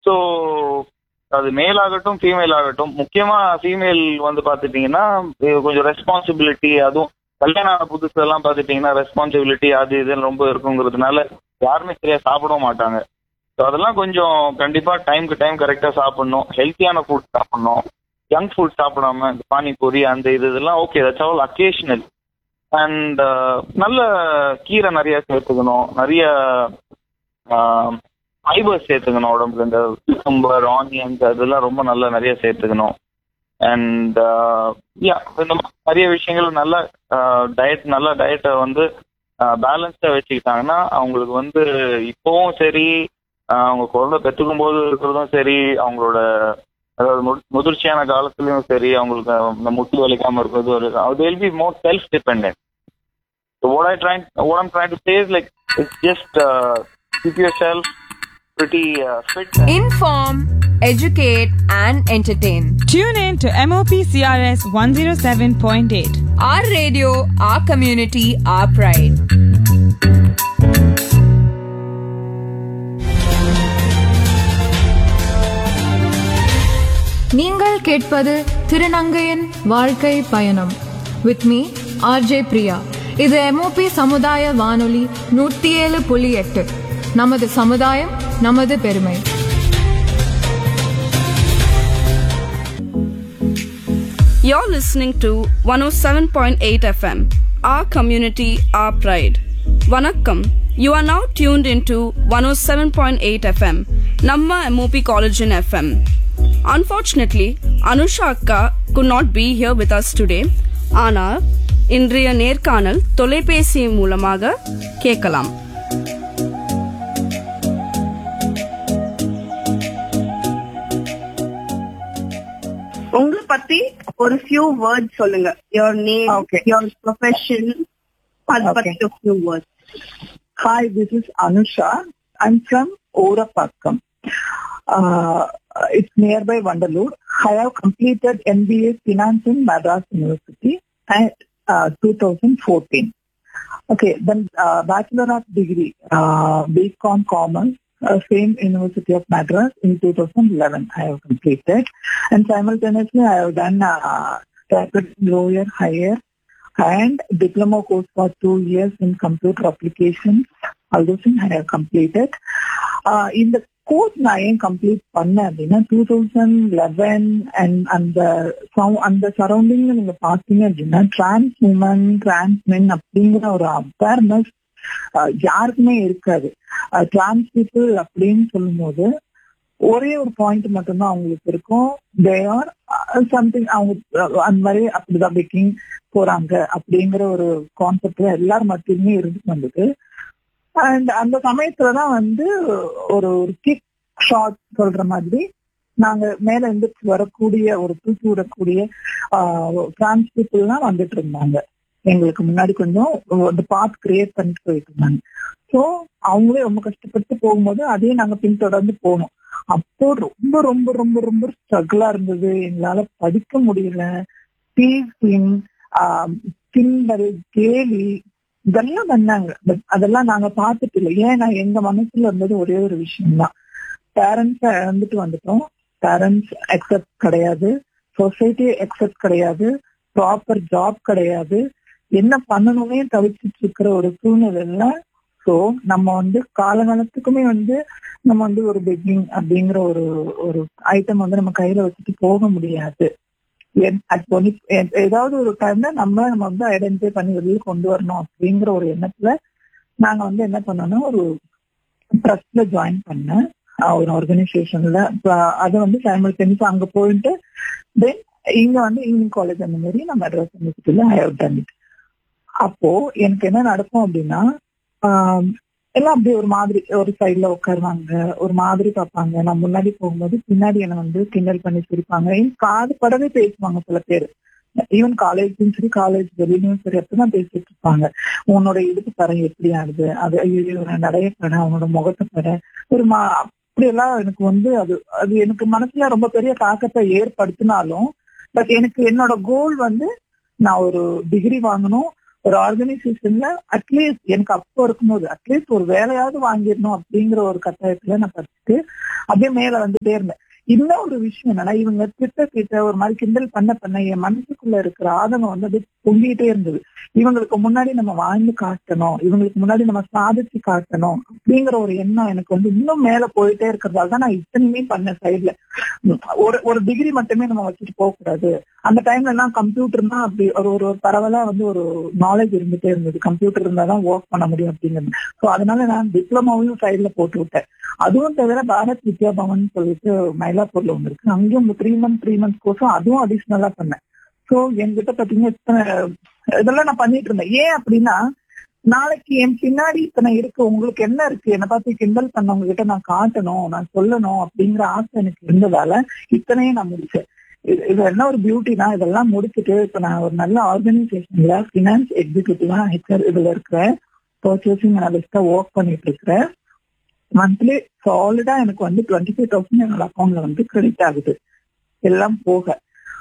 So அது மேல் ஆகட்டும் ஃபீமேல் ஆகட்டும் முக்கியமா ஃபீமேல் வந்து பாத்துட்டீங்கன்னா இது கொஞ்சம் ரெஸ்பான்சிபிலிட்டி அதுவும் கல்யாணம் ஆன புதுசுல எல்லாம் பாத்துட்டீங்கன்னா ரெஸ்பான்சிபிலிட்டி அது இதுன்னு ரொம்ப இருக்குங்கிறதுனால யாருமே சரியா சாப்பிடவும் மாட்டாங்க ஸோ அதெல்லாம் கொஞ்சம் கண்டிப்பா டைம்க்கு டைம் கரெக்டா சாப்பிடணும் ஹெல்த்தியான ஃபுட் சாப்பிடணும் ஜங்க் ஃபுட் சாப்பிடாம இந்த பானிபூரி அந்த இது இதெல்லாம் okay that's all occasional and நல்ல கீரை நிறைய சேர்த்துக்கணும் நிறைய ஃபைபர்ஸ் சேர்த்துக்கணும் உடம்புல இந்த கும்பர் ஆனியன்ஸ் அதெல்லாம் ரொம்ப நல்லா நிறைய சேர்த்துக்கணும் அண்ட் யா இந்த மாதிரி நிறைய விஷயங்கள் நல்ல டயட் நல்ல டயட்டை வந்து பேலன்ஸ்டாக வச்சுக்கிட்டாங்கன்னா அவங்களுக்கு வந்து இப்போவும் சரி ஆஹ் அவங்க குழந்தை பெற்றுக்கும் போது இருக்கிறதும் சரி அவங்களோட அதாவது மு- முதிர்ச்சியான காலத்துலயும் சரி அவங்களுக்கு இந்த முட்டு வலிக்காம இருக்கிறது ஒரு அது will be more self dependent So what I trying what I'm trying to say is like it's just uh, keep yourself pretty uh, fit. and- Inform, educate, and entertain. Tune in to MOP CRS 107.8. Our radio, our community, our pride. நீங்கள் கேட்பது திருநங்கையின் வாழ்க்கை பயணம் with me RJ Priya இது MOP சமுதாய வானொலி நூற்றி ஏழு புள்ளி எட்டு நமது சமுதாயம் நமது பெருமை You're listening to 107.8 FM, our community, our pride. Vanakkam. You are now tuned into 107.8 FM, Namma MOP College in FM. Unfortunately, Anusha Akka could not be here with us today. ஆனால் இன்றைய நேர்காணல் தொலைபேசி மூலமாக கேட்கலாம் உங்களை பத்தி ஒரு ஃபியூ வேர்ட் சொல்லுங்க your name Okay. Your profession அது Okay. பத்தி ஒரு few word Hi, this is Anusha. I'm from Orapakkam. Uh, it's nearby Vandalur. I have completed MBA Finance in Madras University at uh, 2014. Okay, then uh, Bachelor of Degree, uh, BCom Commerce, uh, same University of Madras in 2011 I have completed. And simultaneously I have done uh, graduate lawyer higher and diploma course for two years in computer applications. All those things I have completed. Uh, in the course நான் ஏன் complete பண்ணேன் அப்படின்னா two thousand eleven and அந்த சவு- அந்த சரௌண்டிங்ல நீங்க பாத்தீங்க அப்படின்னா டிரான்ஸ் உமன் டிரான்ஸ் மென் அப்படிங்கிற ஒரு அவேர்னஸ் யாருக்குமே இருக்காது டிரான்ஸ் பீப்புள் அப்படின்னு சொல்லும்போது ஒரே ஒரு பாயிண்ட் மட்டும்தான் அவங்களுக்கு இருக்கும் தே ஆர் சம்திங் அவங்க அஹ், அந்த மாதிரி அப்படிதான் பேக்கிங் போறாங்க அப்படிங்கிற ஒரு கான்செப்ட் எல்லார் மத்தியுமே இருந்து வந்தது அண்ட் அந்த சமயத்துலதான் வந்து ஒரு ஒரு கிக் ஷாட் சொல்ற மாதிரி நாங்க மேல இருந்து வரக்கூடிய ஒரு தூக்கி விடக்கூடிய பிரான்ஸ் பீப்புள்லாம் வந்துட்டு இருந்தாங்க எங்களுக்கு முன்னாடி கொஞ்சம் அந்த பாத் கிரியேட் பண்ணிட்டு போயிட்டு இருந்தாங்க ஸோ அவங்களே ரொம்ப கஷ்டப்பட்டு போகும்போது அதையும் நாங்க பின்தொடர்ந்து போனோம் அப்போ ரொம்ப ரொம்ப ரொம்ப ரொம்ப ஸ்ட்ரகிளா இருந்தது எங்களால படிக்க முடியல டீசிங் கிண்டல் கேலி இதெல்லாம் பண்ணாங்க பட் அதெல்லாம் நாங்க பார்த்துட்டு இல்லை ஏன்னா எங்க மனசுல இருந்தது ஒரே ஒரு விஷயம் தான் பேரண்ட்ஸ் இழந்துட்டு வந்துட்டோம் பேரண்ட்ஸ் அக்செப்ட் கிடையாது சொசைட்டி அக்செப்ட் கிடையாது ப்ராப்பர் ஜாப் கிடையாது என்ன பண்ணணுமே தவிச்சிட்டு இருக்கிற ஒரு சூழ்நிலையில சோ நம்ம வந்து காலகாலத்துக்குமே வந்து நம்ம வந்து ஒரு பெக்கிங் அப்படிங்கிற ஒரு ஒரு ஐட்டம் வந்து நம்ம கையில வச்சுட்டு போக முடியாது என்- at only- எ- ஏதாவது ஒரு டைம்ல நம்ம நம்ம வந்து ஐடென்டிஃபை பண்ணி வெளியே கொண்டு வரணும் அப்படிங்கிற ஒரு எண்ணத்துல நாங்க வந்து என்ன பண்ணோம்னா ஒரு ட்ரஸ்ட்ல ஜாயின் பண்ணேன் அஹ் ஒரு ஆர்கனைசேஷன்ல அதை வந்து சைமல்டேனியஸ் அங்க போயிட்டு தென் இங்க வந்து ஈவினிங் காலேஜ் அந்த மாதிரி நான் மெட்ராஸ் யூனிவர்சிட்டியில ஐ ஹவ் டன் இட் அப்போ எனக்கு என்ன நடக்கும் அப்படின்னா ஆம், எல்லாம் அப்படியே ஒரு மாதிரி ஒரு சைட்ல உட்காருவாங்க ஒரு மாதிரி பார்ப்பாங்க நான் முன்னாடி போகும்போது பின்னாடி என்ன வந்து கிண்டல் பண்ணி சிரிப்பாங்க என் காது படவே பேசுவாங்க சில பேர் ஈவன் காலேஜும் சரி காலேஜ் வெளியிலும் சரி அப்படிதான் பேசிட்டு இருப்பாங்க உன்னோட இடுப்பு தரம் எப்படி ஆகுது அது ஐயோ நான் நிறைய படம் அவனோட முகத்தை படம் ஒரு மா அப்படியெல்லாம் எனக்கு வந்து அது அது எனக்கு மனசுல ரொம்ப பெரிய தாக்கத்தை ஏற்படுத்தினாலும் பட் எனக்கு என்னோட கோல் வந்து நான் ஒரு டிகிரி வாங்கணும் ஒரு ஆர்கனைசேஷன்ல அட்லீஸ்ட் எனக்கு அப்போ இருக்கும்போது அட்லீஸ்ட் ஒரு வேலையாவது வாங்கிடணும் அப்படிங்கிற ஒரு கட்டாயத்துல நான் படிச்சுட்டு அப்படியே மேல வந்துட்டே இருந்தேன் இன்னும் ஒரு விஷயம் என்னன்னா இவங்க திட்ட திட்ட ஒரு மாதிரி கிண்டல் பண்ண பண்ண என் மனசுக்குள்ள இருக்கிற ஆதங்கம் வந்து அப்படியே பொங்கிட்டே இருந்தது இவங்களுக்கு முன்னாடி நம்ம வாழ்ந்து காட்டணும் இவங்களுக்கு முன்னாடி நம்ம சாதிச்சு காட்டணும் அப்படிங்கிற ஒரு எண்ணம் எனக்கு வந்து இன்னும் மேல போயிட்டே இருக்கிறதால தான் நான் இத்தனையுமே பண்ணேன் சைட்ல ஒரு ஒரு டிகிரி மட்டுமே நம்ம வச்சுட்டு போக கூடாது அந்த டைம்ல எல்லாம் கம்ப்யூட்டர்னா அப்படி ஒரு ஒரு ஒரு பரவலா வந்து ஒரு நாலேஜ் இருந்துட்டே இருந்தது கம்ப்யூட்டர் இருந்தாதான் ஒர்க் பண்ண முடியும் அப்படிங்கிறது ஸோ அதனால நான் டிப்ளமாவையும் சைட்ல போட்டு விட்டேன் அதுவும் தவிர பாரத் வித்யா பவன் சொல்லிட்டு மயிலாப்பூர்ல ஒன்று இருக்கு அங்கேயும் த்ரீ மந்த் த்ரீ மந்த் கோர்ஸும் அதுவும் அடிஷ்னலா பண்ணேன் ஸோ என்கிட்ட பாத்தீங்கன்னா இத்தனை இதெல்லாம் நான் பண்ணிட்டு இருந்தேன் ஏன் அப்படின்னா நாளைக்கு என் பின்னாடி இத்தனை இருக்கு உங்களுக்கு என்ன இருக்கு என்னை பார்த்து கிண்டல் பண்ணவங்க கிட்ட நான் காட்டணும் நான் சொல்லணும் அப்படிங்கிற ஆசை எனக்கு இருந்ததால இத்தனையும் நான் முடிச்சேன் இது இது என்ன ஒரு பியூட்டினா இதெல்லாம் முடிச்சுட்டு இப்ப நான் ஒரு நல்ல ஆர்கனைசேஷன்ல பினான்ஸ் எக்ஸிகூட்டிவா ஹெச்ஆர் இதுல இருக்கிறேன் பர்ச்சேசிங் அனலிஸ்டா ஒர்க் பண்ணிட்டு இருக்கிறேன் மந்த்லி சாலிடா எனக்கு வந்து டுவெண்ட்டி ஃபைவ் தௌசண்ட் என்னோட அக்கௌண்ட்ல வந்து கிரெடிட் ஆகுது எல்லாம் போக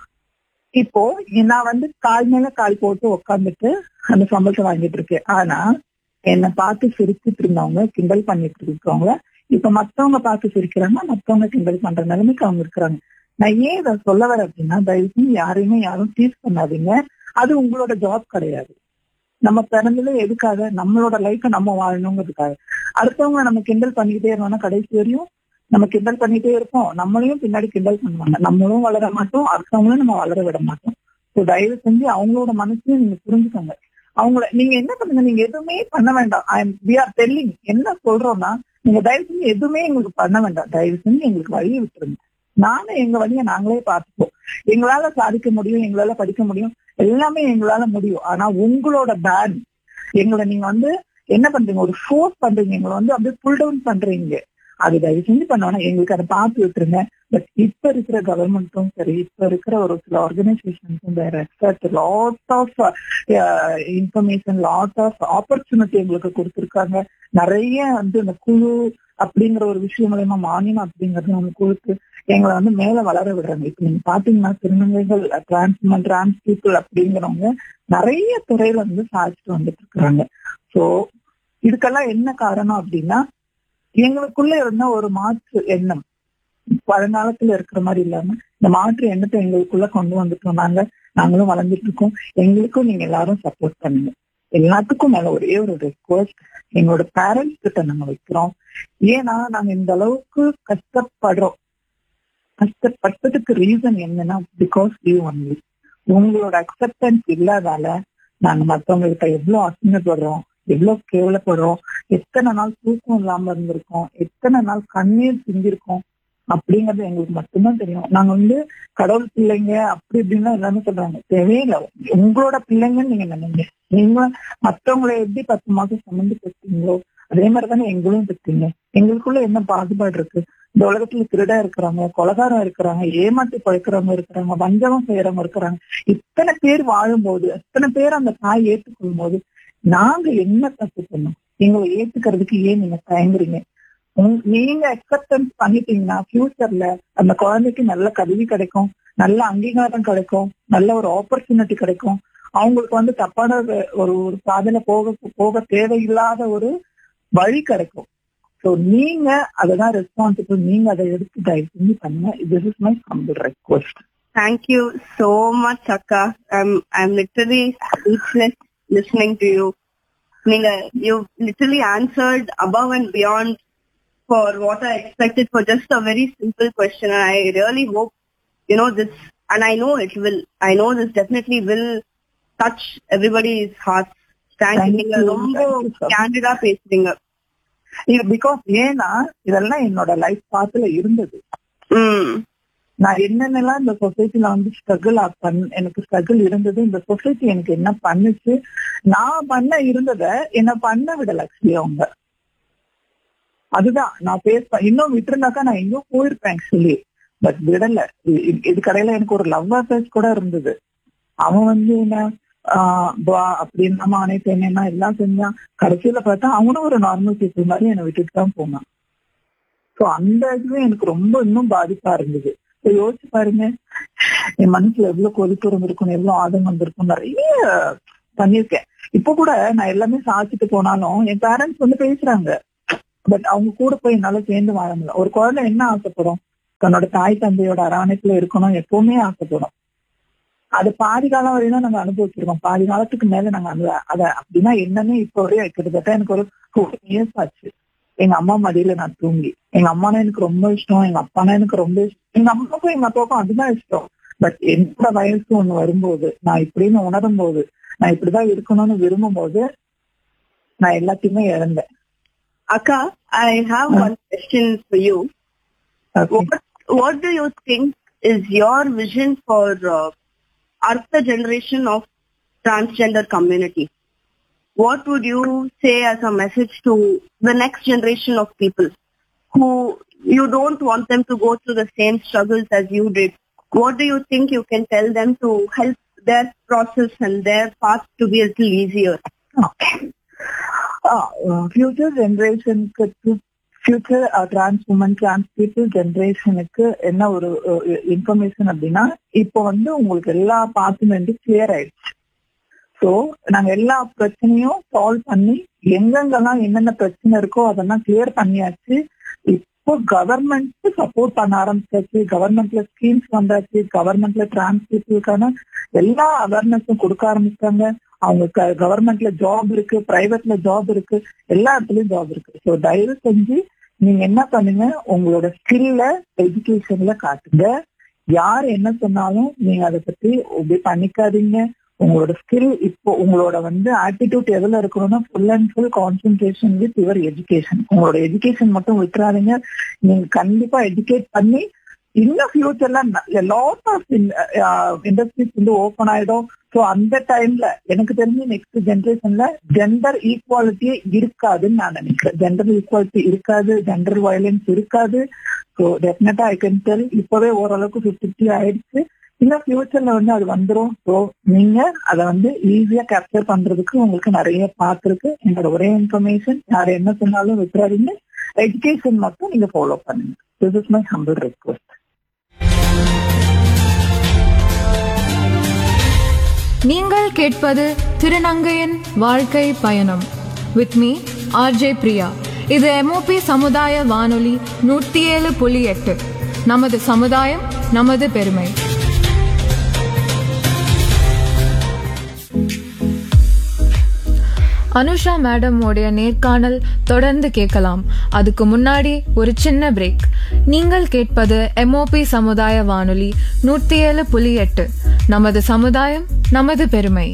இப்போ நான் வந்து கால் மேல கால் போட்டு உட்காந்துட்டு அந்த சம்பளத்தை வாங்கிட்டு இருக்கேன் ஆனா என்னை பார்த்து சிரிச்சிட்டு இருந்தவங்க கிண்டல் பண்ணிட்டு இருக்கவங்க இப்ப மத்தவங்க பார்த்து சிரிக்கிறாங்க மத்தவங்க கிண்டல் பண்ற நிலைமைக்கு அவங்க இருக்கிறாங்க நான் ஏன் இதை சொல்ல வரேன் அப்படின்னா தயவு செஞ்சு யாரையுமே யாரும் டீஸ் பண்ணாதீங்க அது உங்களோட ஜாப் கிடையாது நம்ம பிறந்தது எதுக்காக நம்மளோட லைஃபை நம்ம வாழணுங்கிறதுக்காக அடுத்தவங்க நம்ம கிண்டல் பண்ணிக்கிட்டே இருந்தோம்னா கடைசி வரையும் நம்ம கிண்டல் பண்ணிட்டே இருப்போம் நம்மளையும் பின்னாடி கிண்டல் பண்ணுவாங்க நம்மளும் வளர மாட்டோம் அடுத்தவங்களும் நம்ம வளர விட மாட்டோம் ஸோ தயவு செஞ்சு அவங்களோட மனசையும் நீங்க புரிஞ்சுக்கோங்க அவங்கள நீங்க என்ன பண்ணுங்க நீங்க எதுவுமே பண்ண வேண்டாம் I am we are telling என்ன சொல்றோம்னா நீங்க தயவு செஞ்சு எதுவுமே எங்களுக்கு பண்ண வேண்டாம் தயவு செஞ்சு எங்களுக்கு வழியை விட்டுருங்க நானும் எங்க வழியை நாங்களே பார்த்துப்போம் எங்களால சாதிக்க முடியும் எங்களால படிக்க முடியும் எல்லாமே எங்களால முடியும் ஆனா உங்களோட பேன் எங்களை நீங்க வந்து என்ன பண்றீங்க ஒரு ஃபோர்ஸ் பண்றீங்க எங்களை வந்து அப்படியே புல் டவுன் பண்றீங்க அது தயவு செஞ்சு பண்ணோம்னா எங்களுக்கு அதை பார்த்து விட்டுருங்க பட் இப்ப இருக்கிற கவர்மெண்ட்டும் சரி இப்ப இருக்கிற ஒரு சில ஆர்கனைசேஷன்ஸும் வேற lot of information lot of opportunity எங்களுக்கு கொடுத்துருக்காங்க நிறைய வந்து இந்த குழு அப்படிங்கிற ஒரு விஷயம் மூலயமா மானியம் அப்படிங்கறது நம்ம கொடுத்து எங்களை வந்து மேல வளர விடுறாங்க இப்ப நீங்க பாத்தீங்கன்னா திருநங்கைகள் டிரான்ஸ் டிரான்ஸ் பீப்புள் அப்படிங்கிறவங்க நிறைய துறையில வந்து சாதிச்சுட்டு வந்துட்டு இருக்கிறாங்க சோ இதுக்கெல்லாம் என்ன காரணம் அப்படின்னா எங்களுக்குள்ள இருந்த ஒரு மாற்று எண்ணம் பழங்காலத்துல இருக்கிற மாதிரி இல்லாம இந்த மாற்று எண்ணத்தை எங்களுக்குள்ள கொண்டு வந்துட்டோம் நாங்க நாங்களும் வளர்ந்துட்டு இருக்கோம் எங்களுக்கும் நீங்க எல்லாரும் சப்போர்ட் பண்ணுங்க எல்லாத்துக்கும் மேல ஒரே ஒரு ரெக்வஸ்ட் எங்களோட பேரண்ட்ஸ் கிட்ட நாங்க வைக்கிறோம் ஏன்னா நாங்க இந்த அளவுக்கு கஷ்டப்படுறோம் கஷ்டப்பட்டதுக்கு ரீசன் என்னன்னா பிகாஸ் யூ ஒன்லி உங்களோட அக்செப்டன்ஸ் இல்லாதால நாங்க மத்தவங்க கிட்ட எவ்வளவு அசிங்கப்படுறோம் எவ்வளவு கேவலப்படுறோம் எத்தனை நாள் தூக்கம் இல்லாம இருந்திருக்கோம் எத்தனை நாள் கண்ணீர் சிந்திருக்கோம் அப்படிங்கறது எங்களுக்கு மட்டும்தான் தெரியும் நாங்க வந்து கடவுள் பிள்ளைங்க அப்படி இப்படின்னு எல்லாமே சொல்றாங்க தேவையில்லை உங்களோட பிள்ளைங்கன்னு நீங்க நினைங்க நீங்க மத்தவங்களை எப்படி பத்து மாசம் சுமந்து பெற்றீங்களோ அதே மாதிரி தானே எங்களும் பெற்றீங்க எங்களுக்குள்ள என்ன பாகுபாடு இருக்கு இந்த உலகத்துல திருடா இருக்கிறாங்க கொலகாரம் இருக்கிறாங்க ஏமாற்றி பழைக்கிறவங்க இருக்கிறாங்க வஞ்சகம் செய்யறவங்க இருக்கிறாங்க இத்தனை பேர் வாழும்போது எத்தனை பேர் அந்த தாய் ஏற்றுக்கொள்ளும் போது நாங்க என்ன தப்பு பண்ணோம் எங்களை ஏத்துக்கிறதுக்கு ஏன் நீங்க தயங்குறீங்க நீங்க அக்செப்டன்ஸ் பண்ணிட்டீங்கன்னா ஃபியூச்சர்ல அந்த குழந்தைக்கு நல்ல கல்வி கிடைக்கும் நல்ல அங்கீகாரம் கிடைக்கும் நல்ல ஒரு ஆப்பர்ச்சுனிட்டி கிடைக்கும் அவங்களுக்கு வந்து தப்பான ஒரு ஒரு பாதையில போக போக தேவையில்லாத ஒரு வழி கிடைக்கும் சோ நீங்க அததான் ரெஸ்பான்சிபிள் நீங்க அதை எடுத்து தயவு செஞ்சு பண்ணுங்க this is my humble request Thank you so much, Akka. I'm I'm literally speechless listening to you. Neenga, you literally answered above and beyond for what I expected for just a very simple question. And I really hope, you know, this, and I know it will, I know this definitely will touch everybody's hearts. Thank, Thank you. நீங்க you. ரொம்ப Thank you, sir. கேண்டிடா பேசுறீங்க இது because ஏன்னா இதெல்லாம் என்னோட life பாத்துல இருந்தது ம் நான் என்னென்னலாம் இந்த சொசைட்டில வந்து ஸ்ட்ரகிள் பண்ண எனக்கு ஸ்ட்ரகிள் இருந்தது இந்த சொசைட்டி எனக்கு என்ன பண்ணுச்சு நான் பண்ண இருந்தத என்ன பண்ண விடல ஆக்சுவலி அவங்க அதுதான் நான் பேச இன்னும் விட்டுருந்தாக்கா நான் எங்கேயும் போயிருப்பேன் ஆக்சுவலி பட் விடல இ- இ- இது கடையில எனக்கு ஒரு லவ் அஃபேர்ஸ் கூட இருந்தது அவன் வந்து என்ன ஆஹ் வா அப்படின்னு அனைத்து என்னன்னா எல்லாம் செஞ்சான் கடைசியில பார்த்தா அவனும் ஒரு நார்மல் பீப்புள் மாதிரி என்னை விட்டுட்டு தான் போனான் சோ அந்த இதுவே எனக்கு ரொம்ப இன்னும் பாதிப்பா இருந்தது So யோசிச்சு பாருங்க என் மனசுல எவ்வளவு கொதிப்பு இருந்திருக்கும் எவ்வளவு ஆதங்கம் இருந்திருக்கும் நிறைய பண்ணிருக்கேன் இப்போ கூட நான் எல்லாமே சாதிச்சுட்டு போனாலும் என் பேரண்ட்ஸ் வந்து பேசுறாங்க பட் அவங்க கூட போய் என்னால சேர்ந்து வாழ முடியல ஒரு குழந்தை என்ன ஆசைப்படும் தன்னோட தாய் தந்தையோட அரவணைப்புல இருக்கணும் எப்பவுமே ஆசைப்படும் அது பாதி காலம் வரையும் தான் நாங்க அனுபவிச்சிருக்கோம் பாதி காலத்துக்கு மேல நாங்க அந்த அத அப்படின்னா என்னன்னு இப்ப வரையும் கிட்டத்தட்ட எனக்கு ஒரு ஃபோர் இயர்ஸ் ஆச்சு எங்க அம்மா மடியில நான் தூங்கி எங்க அம்மானா எனக்கு ரொம்ப இஷ்டம் எங்க அப்பானா எனக்கு ரொம்ப இஷ்டம் எங்க அம்மாவுக்கும் எங்க அப்பாவுக்கும் அதுதான் இஷ்டம் பட் என்னோட வயசு ஒண்ணு வரும்போது நான் இப்படின்னு உணரும் போது நான் இப்படிதான் இருக்கணும்னு விரும்பும் போது நான் எல்லாத்தையுமே இழந்தேன் Akka, I have Uh. one question for you. Okay. What, what do you think is your vision for uh, Artha generation of transgender community? What would you say as a message to the next generation of people who you don't want them to go through the same struggles as you did? What do you think you can tell them to help their process and their path to be a little easier? Future ஜெனரேஷனுக்கு future trans woman trans people ஜெனரேஷனுக்கு என்ன ஒரு information அப்படின்னா இப்போ வந்து உங்களுக்கு எல்லா பார்த்தும் வந்து கிளியர் ஆயிடுச்சு சோ நாங்க எல்லா பிரச்சனையும் சால்வ் பண்ணி எங்கெங்கெல்லாம் என்னென்ன பிரச்சனை இருக்கோ அதெல்லாம் கிளியர் பண்ணியாச்சு இப்போ கவர்மெண்ட் சப்போர்ட் பண்ண ஆரம்பிச்சாச்சு கவர்மெண்ட்ல ஸ்கீம்ஸ் வந்தாச்சு கவர்மெண்ட்ல டிரான்ஸ் பீப்புளுக்கான எல்லா அவேர்னஸும் கொடுக்க ஆரம்பிச்சாங்க அவங்க கவர்மெண்ட்ல ஜாப் இருக்கு பிரைவேட்ல ஜாப் இருக்கு எல்லா இடத்துலயும் ஜாப் இருக்கு ஸோ தயவு செஞ்சு நீங்க என்ன பண்ணுங்க உங்களோட ஸ்கில்ல எஜுகேஷன்ல காட்டுங்க யார் என்ன சொன்னாலும் நீங்க அதை பத்தி இப்படி பண்ணிக்காதீங்க உங்களோட ஸ்கில் இப்போ உங்களோட வந்து ஆட்டிடியூட் எதுல இருக்கணும்னா full and full concentration with your education உங்களோட எஜுகேஷன் மட்டும் விட்டுறாதீங்க நீங்க கண்டிப்பா எஜுகேட் பண்ணி இன்னும் ஃபியூச்சர்ல லாட் ஆஃப் இண்டஸ்ட்ரீஸ் வந்து ஓப்பன் ஆயிடும் ஸோ அந்த டைம்ல எனக்கு தெரிஞ்சு நெக்ஸ்ட் ஜென்ரேஷன்ல ஜெண்டர் ஈக்குவாலிட்டியே இருக்காதுன்னு நான் நினைக்கிறேன் ஜெண்டர் ஈக்குவாலிட்டி இருக்காது ஜெண்டர் வயலன்ஸ் இருக்காது ஸோ டெஃபினட்டா ஐ கேன் டெல் இப்பவே ஓரளவுக்கு ஃபிஃப்டி ஆயிடுச்சு இன்னும் ஃபியூச்சர்ல வந்து அது வந்துடும் ஸோ நீங்க அதை வந்து ஈஸியா கேப்சர் பண்றதுக்கு உங்களுக்கு நிறைய பார்த்துருக்கு என்னோட ஒரே இன்ஃபர்மேஷன் யார் என்ன சொன்னாலும் விட்டுறாதீங்க எஜுகேஷன் மட்டும் நீங்க ஃபாலோ பண்ணுங்க this is my humble request நீங்கள் கேட்பது திருநங்கையின் வாழ்க்கை பயணம் வித் மீ ஆர்ஜே பிரியா இது எம்ஓபி சமுதாய வானொலி நூற்றி ஏழு புள்ளி எட்டு நமது சமுதாயம் நமது பெருமை அனுஷா மேடம் உடைய நேர்காணல் தொடர்ந்து கேட்கலாம் அதுக்கு முன்னாடி ஒரு சின்ன பிரேக் நீங்கள் கேட்பது எம்ஓபி சமுதாய வானொலி நூற்றி ஏழு புள்ளி எட்டு நமது சமுதாயம் நமது பெருமை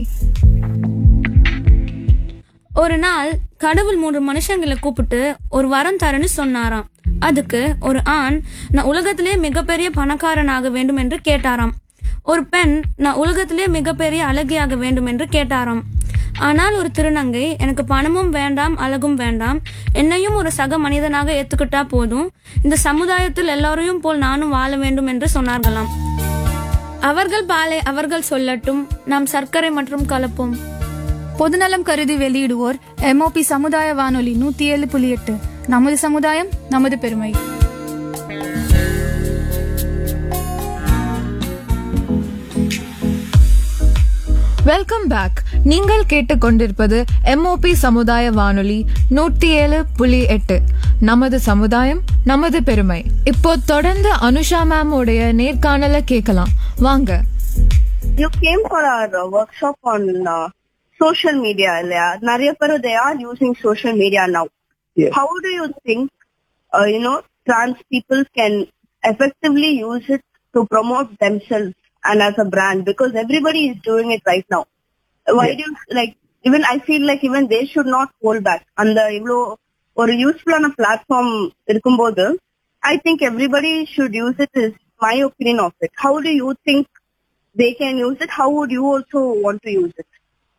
ஒரு நாள் கடவுள் மூன்று மனுஷங்களை கூப்பிட்டு ஒரு வரம் தரேன்னு சொன்னாராம் அதுக்கு ஒரு ஆண் நான் உலகத்திலே மிகப்பெரிய பணக்காரனாக வேண்டும் என்று கேட்டாராம் ஒரு பெண் நான் உலகத்திலே மிகப்பெரிய அழகியாக வேண்டும் என்று கேட்டாராம் ஆனால் ஒரு திருநங்கை எனக்கு பணமும் வேண்டாம் அழகும் வேண்டாம் என்னையும் ஒரு சக மனிதனாக ஏத்துக்கிட்டா போதும் இந்த சமுதாயத்தில் எல்லாரையும் போல் நானும் வாழ வேண்டும் என்று சொன்னார்களாம் அவர்கள் பாலை அவர்கள் சொல்லட்டும் நாம் சர்க்கரை மற்றும் கலப்போம் பொதுநலம் கருதி வெளியிடுவோர் எம்ஓபி சமுதாய வானொலி நூத்தி ஏழு புள்ளி எட்டு நமது சமுதாயம் நமது பெருமை வெல்கம் பேக் நீங்கள் கேட்டுக்கொண்டிருப்பது எம்ஓபி சமுதாய வானொலி நூற்றி ஏழு புள்ளி எட்டு நமது சமுதாயம் நமது பெருமை இப்போ தொடர்ந்து அனுஷா மேம் உடைய நேர்காணல கேட்கலாம் வாங்க You came for our uh, workshop on uh, social media, இல்லையா நிறைய பேர் they are using social media now. Yes. How do you think, uh, you know, trans people can effectively use it to promote themselves and as a brand? Because everybody is doing it right now. Why Yes. do you, like, even I feel like even they should not hold back. அந்த இவ்வளோ ஒரு யூஸ்ஃபுல்லான platform இருக்கும்போது I think everybody should use it is my opinion of it. How do you think they can use it? How would you also want to use it?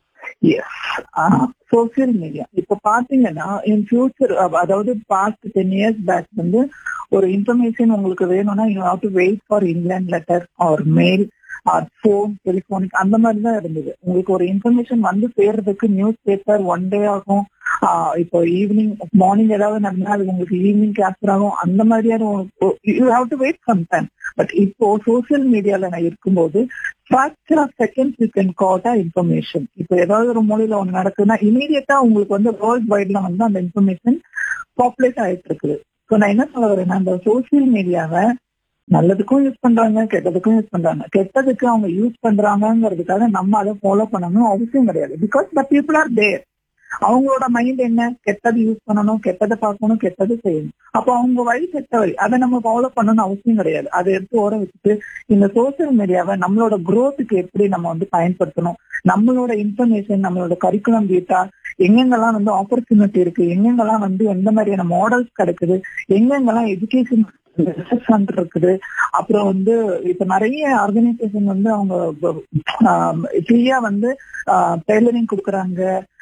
Social media இப்ப பாத்தீங்கன்னா in future அதாவது past ten years back வந்து ஒரு information உங்களுக்கு வேணும்னா you have to wait for England letter or mail or phone telephonic அந்த மாதிரி தான் இருந்தது உங்களுக்கு ஒரு இன்ஃபர்மேஷன் வந்து சேர்றதுக்கு நியூஸ் பேப்பர் ஒன் டே ஆகும் ஆஹ் இப்போ ஈவினிங் மார்னிங் ஏதாவது நடந்தா அது உங்களுக்கு ஈவினிங் கேப்சர் ஆகும் அந்த மாதிரியான you have to wait some time but இப்போ சோசியல் மீடியால நான் இருக்கும்போது fraction of seconds you can got information இப்போ ஏதாவது ஒரு மூலையில ஒண்ணு நடக்குதுன்னா இமீடியட்டா உங்களுக்கு வந்து வேர்ல்ட் வைட்ல வந்து அந்த இன்ஃபர்மேஷன் பாப்புலேட் ஆயிட்டு இருக்குது ஸோ நான் என்ன சொல்ல வரேன்னா அந்த சோசியல் மீடியாவை நல்லதுக்கும் யூஸ் பண்றாங்க கெட்டதுக்கும் யூஸ் பண்றாங்க கெட்டதுக்கு அவங்க யூஸ் பண்றாங்கிறதுக்காக நம்ம அதை ஃபாலோ பண்ணணும் அவசியம் கிடையாது because the people are there அவங்களோட மைண்ட் என்ன கெட்டது யூஸ் பண்ணணும் கெட்டதை பார்க்கணும் கெட்டது செய்யணும் அப்போ அவங்க வழி கெட்ட வழி அதை நம்ம ஃபாலோ பண்ணணும் அவசியம் கிடையாது அதை எடுத்து ஓர வச்சுட்டு இந்த சோசியல் மீடியாவை நம்மளோட growth-க்கு எப்படி நம்ம வந்து பயன்படுத்தணும் நம்மளோட இன்ஃபர்மேஷன் நம்மளோட கரிக்குலம் டேட்டா எங்கெங்கெல்லாம் வந்து ஆப்பர்ச்சுனிட்டி இருக்கு எங்கெங்கெல்லாம் வந்து எந்த மாதிரியான மாடல்ஸ் கிடைக்குது எங்கெங்கெல்லாம் எஜுகேஷன் ரிசர்ச் சென்டர் இருக்குது அப்புறம் வந்து இப்ப நிறைய ஆர்கனைசேஷன் வந்து அவங்க ஃப்ரீயா வந்து டெய்லரிங் கொடுக்குறாங்க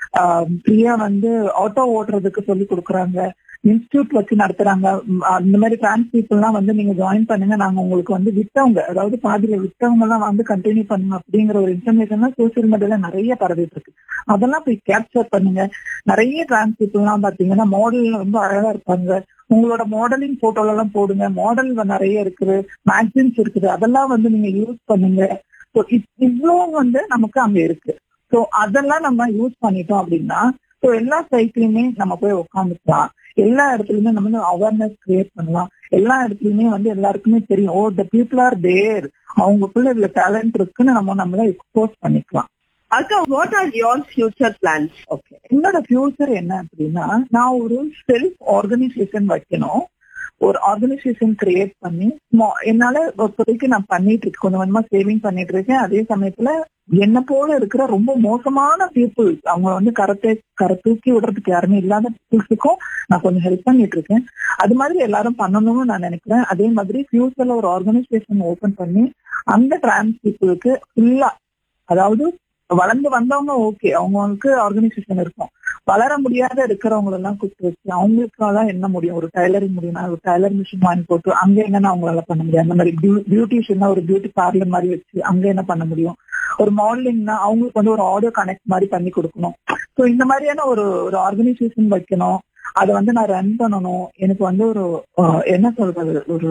ஃப்ரீயா வந்து ஆட்டோ ஓட்டுறதுக்கு சொல்லி கொடுக்குறாங்க இன்ஸ்டியூட் வச்சு நடத்துறாங்க ம், அந்த மாதிரி டிரான்ஸ் பீப்புள்லாம் வந்து நீங்க ஜாயின் பண்ணுங்க நாங்க உங்களுக்கு வந்து விட்டவங்க அதாவது பாதியில விட்டவங்க எல்லாம் வந்து கண்டினியூ பண்ணுங்க அப்படிங்கிற ஒரு இன்ஃபர்மேஷன் சோசியல் மீடியால நிறைய பரவிட்டு இருக்கு அதெல்லாம் போய் கேப்சர் பண்ணுங்க நிறைய டிரான்ஸ் பீப்புள்லாம் பாத்தீங்கன்னா மாடல் ரொம்ப அழகா இருப்பாங்க உங்களோட மாடலிங் போட்டோல எல்லாம் போடுங்க மாடல் நிறைய இருக்குது மேக்சின்ஸ் இருக்குது அதெல்லாம் வந்து நீங்க யூஸ் பண்ணுங்க ஸோ இவ்வளோ வந்து நமக்கு அங்க இருக்கு ஸோ அதெல்லாம் நம்ம யூஸ் பண்ணிட்டோம் அப்படின்னா ஸோ எல்லா சைட்லயுமே நம்ம போய் உட்காந்துக்கலாம் எல்லா இடத்துலயுமே நம்ம வந்து அவேர்னஸ் கிரியேட் பண்ணலாம் எல்லா இடத்துலயுமே வந்து எல்லாருக்குமே தெரியும் ஓ த பீப்புள் ஆர் தேர் அவங்களுக்குள்ள இதுல டேலண்ட் இருக்குன்னு நம்ம நம்மள எக்ஸ்போஸ் பண்ணிக்கலாம் Akka, what are your future plans? Okay என்னோட ஃபியூச்சர் என்ன அப்படின்னா நான் ஒரு செல்ஃப் ஆர்கனைசேஷன் வைக்கணும் ஒரு ஆர்கனைசேஷன் கிரியேட் பண்ணி small- என்னால இப்போதைக்கு நான் பண்ணிட்டு இருக்கேன் கொஞ்சம் கொஞ்சமா சேவிங் பண்ணிட்டு இருக்கேன் அதே சமயத்துல என்ன போல இருக்கிற ரொம்ப மோசமான பீப்புள் அவங்க வந்து கரத்தை கரை தூக்கி விடுறதுக்கு யாருமே இல்லாத பீப்புள்ஸுக்கும் நான் கொஞ்சம் ஹெல்ப் பண்ணிட்டு இருக்கேன் அது மாதிரி எல்லாரும் பண்ணணும்னு நான் நினைக்கிறேன் அதே மாதிரி ஃபியூச்சர்ல ஒரு ஆர்கனைசேஷன் ஓபன் பண்ணி அந்த டிரான்ஸ் பீப்புளுக்கு ஃபுல்லா அதாவது வளர்ந்து வந்தவங்க ஓகே அவங்களுக்கு ஆர்கனைசேஷன் இருக்கும் வளர முடியாத இருக்கிறவங்க எல்லாம் கூப்பிட்டு வச்சு அவங்களுக்காக என்ன முடியும் ஒரு டைலரிங் முடியும்னா ஒரு டைலர் மிஷின் வாங்கி போட்டு அங்க என்னன்னா அவங்களால பண்ண முடியும் அந்த மாதிரி பியூட்டிஷியனா ஒரு பியூட்டி பார்லர் மாதிரி வச்சு அங்க என்ன பண்ண முடியும் ஒரு மாடலிங்னா அவங்களுக்கு வந்து ஒரு ஆடியோ கனெக்ட் மாதிரி பண்ணி கொடுக்கணும் ஸோ இந்த மாதிரியான ஒரு ஒரு ஆர்கனைசேஷன் வைக்கணும் அதை வந்து நான் ரன் பண்ணணும் எனக்கு வந்து ஒரு அஹ், என்ன சொல்றது ஒரு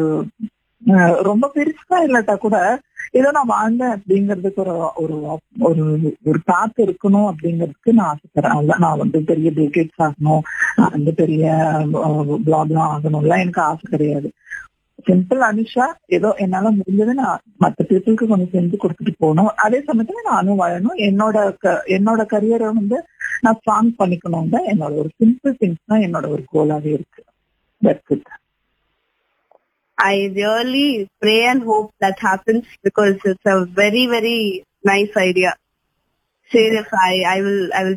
அஹ், ரொம்ப பெருசா இல்லாட்டா கூட ஏதோ நான் வாழ்ந்தேன் அப்படிங்கிறதுக்கு ஒரு ஒரு ஒரு ஒரு பாத்து இருக்கணும் அப்படிங்கிறதுக்கு நான் ஆசைப்படுறேன் அதான் நான் வந்து பெரிய பில்கேட்ஸ் ஆகணும் நான் வந்து பெரிய பிளாக்லாம் ஆகணும்லாம் எனக்கு ஆசை கிடையாது சிம்பிள் அனுஷா ஏதோ என்னால முடிஞ்சது நான் மத்த பீப்புளுக்கு கொஞ்சம் செஞ்சு கொடுத்துட்டு போகணும் அதே சமயத்துல நானும் வாழணும் என்னோட க- என்னோட கரியரை வந்து நான் ஸ்ட்ராங் பண்ணிக்கணும் தான் என்னோட ஒரு சிம்பிள் திங்ஸ் தான் என்னோட ஒரு கோலாவே இருக்கு that's it I really pray and hope that happens because it's a very, very nice idea. Serious, I, I will, I will